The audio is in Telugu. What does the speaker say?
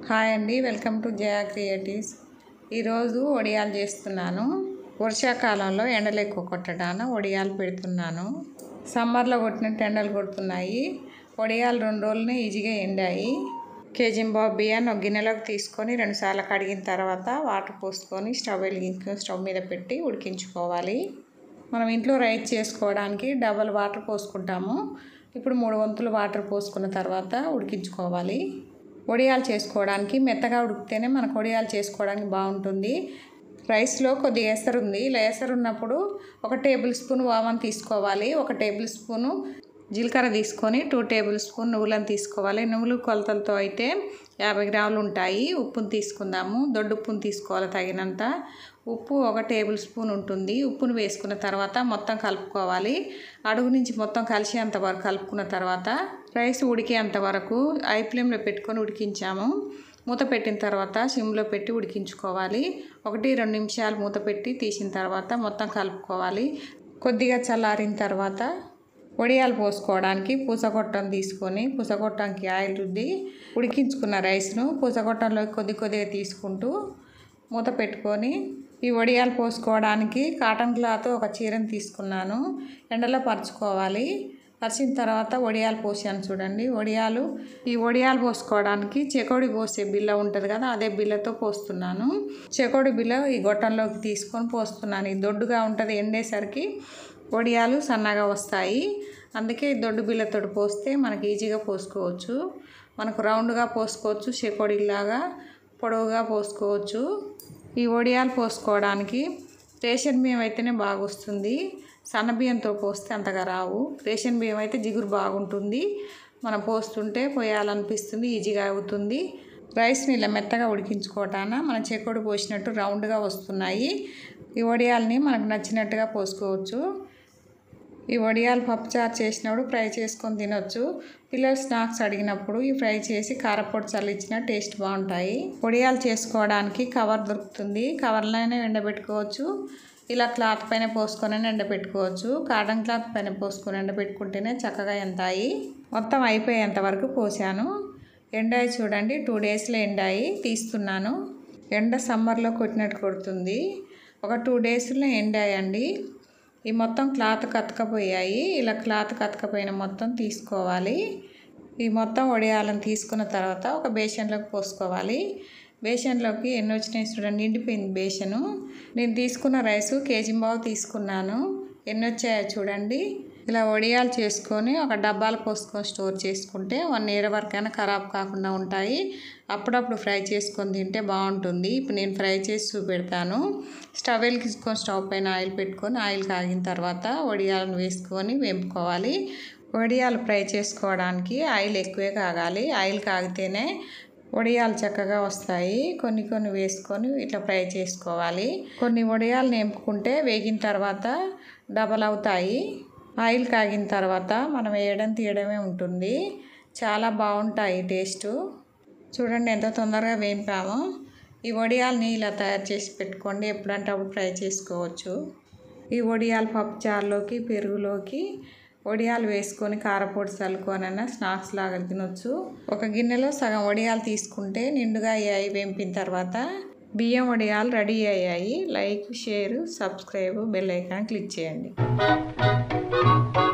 హాయ్ అండి వెల్కమ్ టు జయా క్రియేటివ్స్ ఈరోజు వడియాలు చేస్తున్నాను వర్షాకాలంలో ఎండలు ఎక్కువ కొట్టడాన వడియాలు పెడుతున్నాను సమ్మర్లో కొట్టినట్టు ఎండలు కొడుతున్నాయి వడియాలు రెండు రోజులనే ఈజీగా ఎండాయి కేజీ బాబు బియ్యాన్ని ఒక గిన్నెలోకి తీసుకొని రెండుసార్లు కడిగిన తర్వాత వాటర్ పోసుకొని స్టవ్ వెలిగించుకొని స్టవ్ మీద పెట్టి ఉడికించుకోవాలి మనం ఇంట్లో రైస్ చేసుకోవడానికి డబల్ వాటర్ పోసుకుంటాము ఇప్పుడు మూడు వంతులు వాటర్ పోసుకున్న తర్వాత ఉడికించుకోవాలి వడియాలు చేసుకోవడానికి మెత్తగా ఉడికితేనే మనకు వడియాలు చేసుకోవడానికి బాగుంటుంది రైస్లో కొద్దిగా ఎసరు ఉంది ఇలా ఎసరు ఉన్నప్పుడు ఒక టేబుల్ స్పూన్ వామన్ తీసుకోవాలి ఒక టేబుల్ స్పూను జీలకర్ర తీసుకొని టూ టేబుల్ స్పూన్ నువ్వులను తీసుకోవాలి నువ్వులు కొలతలతో అయితే యాభై గ్రాములు ఉంటాయి ఉప్పును తీసుకుందాము దొడ్డు ఉప్పును తీసుకోవాలి తగినంత ఉప్పు ఒక టేబుల్ స్పూన్ ఉంటుంది ఉప్పును వేసుకున్న తర్వాత మొత్తం కలుపుకోవాలి అడుగు నుంచి మొత్తం కలిసేంత వరకు కలుపుకున్న తర్వాత రైస్ ఉడికేంత వరకు ఐ ఫ్లేమ్లో పెట్టుకొని ఉడికించాము మూత పెట్టిన తర్వాత సిమ్లో పెట్టి ఉడికించుకోవాలి ఒకటి రెండు నిమిషాలు మూత పెట్టి తీసిన తర్వాత మొత్తం కలుపుకోవాలి కొద్దిగా చల్లారిన తర్వాత వడియాలు పోసుకోవడానికి పూసగొట్టం తీసుకొని పూసగొట్టంకి ఆయిల్ రుద్ది ఉడికించుకున్న రైస్ను పూసగొట్టంలో కొద్ది కొద్దిగా తీసుకుంటూ మూత పెట్టుకొని ఈ వడియాలు పోసుకోవడానికి కాటన్ క్లాత్ ఒక చీరను తీసుకున్నాను ఎండలో పరుచుకోవాలి పరిచిన తర్వాత వడియాలు పోసాను చూడండి వడియాలు ఈ వడియాలు పోసుకోవడానికి చెకోడి పోసే బిల్ల ఉంటుంది కదా అదే బిల్లతో పోస్తున్నాను చెకోడి బిల్ల ఈ గొట్టంలోకి తీసుకొని పోస్తున్నాను ఇది దొడ్డుగా ఉంటుంది ఎండేసరికి వడియాలు సన్నగా వస్తాయి అందుకే ఈ దొడ్డు బిల్లతో పోస్తే మనకి ఈజీగా పోసుకోవచ్చు మనకు రౌండ్గా పోసుకోవచ్చు చెకోడిలాగా పొడవుగా పోసుకోవచ్చు ఈ వడియాలు పోసుకోవడానికి రేషన్ బియ్యం అయితేనే బాగా వస్తుంది సన్న బియ్యంతో పోస్తే అంతగా రావు రేషన్ బియ్యం అయితే జిగురు బాగుంటుంది మనం పోస్తుంటే పోయాలనిపిస్తుంది ఈజీగా అవుతుంది రైస్ని ఇలా మెత్తగా ఉడికించుకోవటాన మన చెకోడి పోసినట్టు రౌండ్గా వస్తున్నాయి ఈ వడియాల్ని మనకు నచ్చినట్టుగా పోసుకోవచ్చు ఈ వడియాలు పప్పుచారు చేసినప్పుడు ఫ్రై చేసుకొని తినొచ్చు పిల్లలు స్నాక్స్ అడిగినప్పుడు ఈ ఫ్రై చేసి కారపొడి చల్లించిన టేస్ట్ బాగుంటాయి వడియాలు చేసుకోవడానికి కవర్ దొరుకుతుంది కవర్లోనే ఎండబెట్టుకోవచ్చు ఇలా క్లాత్ పైన పోసుకొని ఎండబెట్టుకోవచ్చు కాటన్ క్లాత్ పైన పోసుకొని ఎండబెట్టుకుంటేనే చక్కగా ఎంతాయి మొత్తం అయిపోయేంత వరకు పోసాను ఎండాయి చూడండి టూ డేస్లో ఎండాయి తీస్తున్నాను ఎండ సమ్మర్లో కొట్టినట్టు కొడుతుంది ఒక టూ డేస్లో ఎండాయండి ఈ మొత్తం క్లాత్ కతకపోయాయి ఇలా క్లాత్ కతకపోయిన మొత్తం తీసుకోవాలి ఈ మొత్తం వడియాలను తీసుకున్న తర్వాత ఒక బేషన్లోకి పోసుకోవాలి బేషన్లోకి ఎన్ని వచ్చినాయి చూడండి నిండిపోయింది బేషను నేను తీసుకున్న రైసు కేజీ బావు తీసుకున్నాను ఎన్ని వచ్చాయో చూడండి ఇలా వడియాలు చేసుకొని ఒక డబ్బాలు పోసుకొని స్టోర్ చేసుకుంటే వన్ ఇయర్ వరకైనా ఖరాబ్ కాకుండా ఉంటాయి అప్పుడప్పుడు ఫ్రై చేసుకొని తింటే బాగుంటుంది ఇప్పుడు నేను ఫ్రై చేసి చూపెడతాను స్టవ్ వెలిగించుకొని స్టవ్ పైన ఆయిల్ పెట్టుకొని ఆయిల్ కాగిన తర్వాత వడియాలను వేసుకొని వేపుకోవాలి వడియాలు ఫ్రై చేసుకోవడానికి ఆయిల్ ఎక్కువే కాగాలి ఆయిల్ కాగితేనే వడియాలు చక్కగా వస్తాయి కొన్ని కొన్ని వేసుకొని ఇట్లా ఫ్రై చేసుకోవాలి కొన్ని వడియాలు నింపుకుంటే వేగిన తర్వాత డబల్ అవుతాయి ఆయిల్ కాగిన తర్వాత మనం వేయడం తీయడమే ఉంటుంది చాలా బాగుంటాయి టేస్ట్ చూడండి ఎంత తొందరగా వేపామో ఈ వడియాల్ని ఇలా తయారు చేసి పెట్టుకోండి ఎప్పుడంటే అప్పుడు ఫ్రై చేసుకోవచ్చు ఈ వడియాలు పప్పు చారులోకి పెరుగులోకి వడియాలు వేసుకొని కారపొడి చల్లుకొనైనా స్నాక్స్ లాగా తినొచ్చు ఒక గిన్నెలో సగం వడియాలు తీసుకుంటే నిండుగా అయ్యాయి వేంపిన తర్వాత బియ్యం వడియాలు రెడీ అయ్యాయి like share subscribe bell icon click చేయండి